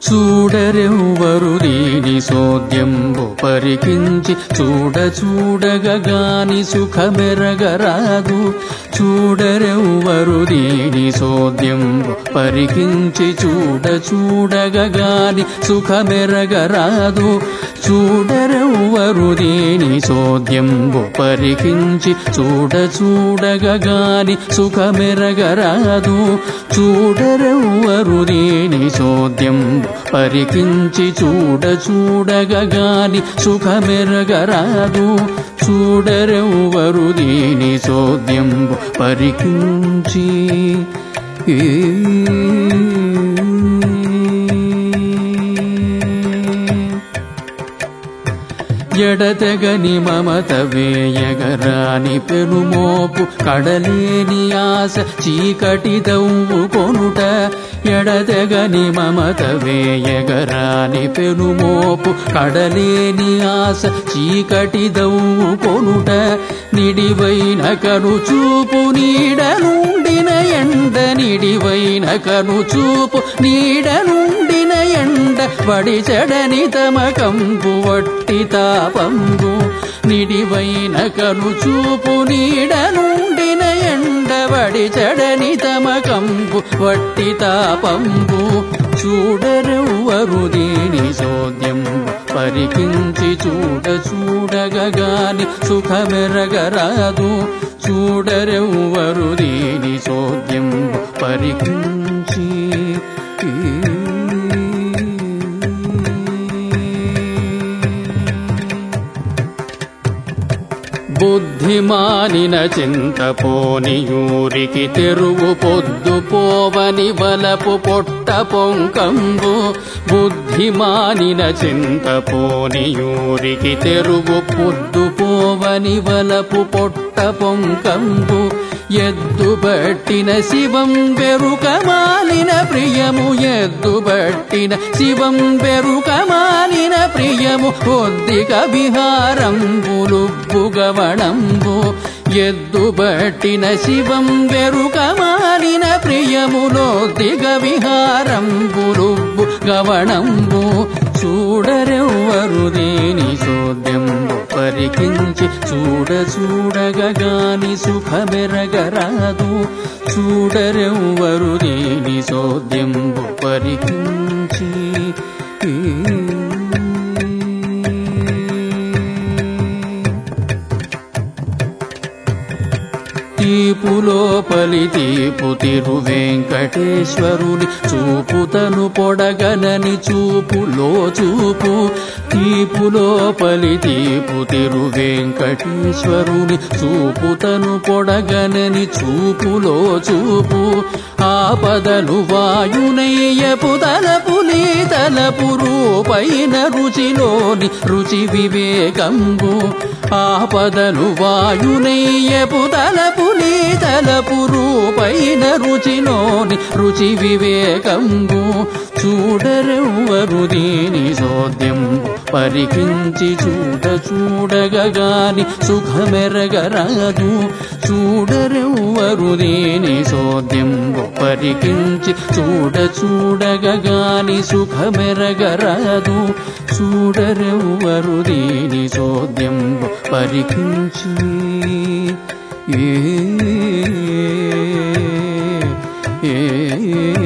చూడరెవ్వరు దీని సోద్యంబు పరికించి చూడ చూడగగాని సుఖమెరగరాదు చూడరెవ్వరు దీని సోద్యంబు పరికించి చూడ చూడగగాని సుఖమెరగరాదు చూడరెవ్వరు దీని సోద్యంబు పరికించి చూడ చూడగగాని సుఖమెరగరాదు చూడరెవ్వరు దీని సోద్యంబు పరికించి చూడ చూడగగాని సుఖమెరగరాదు చూడరెవ్వరు దీని సోద్యంబు పరికించి ఎడతెగని మమత వేయగరాని పెనుమోపు కడలేని ఆశ చీకటి దవ్వు కొనుట ఎడతెగని మమత వేయగరాని పెనుమోపు కడలేని ఆశ చీకటి దవ్వు కొనుట నిడివైన కను చూపు నీడ నుండిన ఎండ నిడివైన కను చూపు నీడ నుండిన ఎండ వడి చెడని తమ కంపు వట్టి తాపంబు నిడివైన కను చూపు నీడ నుండిన ఎండబడి చెడని తమ కంపు వట్టి తాపంబు చూడరెవ్వరు దీని సోద్యం పరికించి చూడ చూడగగాని సుఖమెరగరాదు చూడరెవ్వరు దీని సోద్యం పరికించి బుద్ధిమానిన చింతపోనియూరికి తెరువు పొద్దు పోవని వలపు పొట్ట పొంకంబు బుద్ధిమానిన చింతపోనియూరికి తెరువు పొద్దు పోవని వలపు పొట్ట పొంకంబు ఎద్దుబట్టిన శివం బెరుకమాలిన ప్రియము ఎద్దుబట్టిన శివం బెరుకమాలిన ప్రియము కొద్దిక విహారంబులు గవణంబు ఎద్దుబట్టిన శివం బెరుకమాలిన ప్రియములో దిగ విహారంబులు గవణంబు చూడరెవ్వరు దేని సోద్యంబు పరికించి చూడ చూడగగాని సుఖమెరగరాదు చూడరెవ్వరు దేని సోద్యంబు పరికించి తీపులోపలి తీపు తిరు వెంకటేశ్వరుని చూపుతను పొడగనని చూపులో చూపు తీపులోపలి తీపు తిరు వెంకటేశ్వరుని చూపుతను పొడగనని చూపులో చూపు ఆపదలు వాయునయ్యపు తలపులి తలపు రూపైన రుచిలోని రుచి వివేకంబు ఆపదలు వాయునయ్యపు తలపులి తలపు రూపైన రుచిలోని రుచి వివేకంబు చూడరెవ్వరు దీని సోద్యం పరికించి చూడ చూడగగాని సుఖమెరగరాదు చూడరెవ్వరు దీని సోద్యం పరికించి చూడ చూడగగాని సుఖమెరగరాదు చూడరెవ్వరు దీని సోద్యం పరికించి ఏ ఏ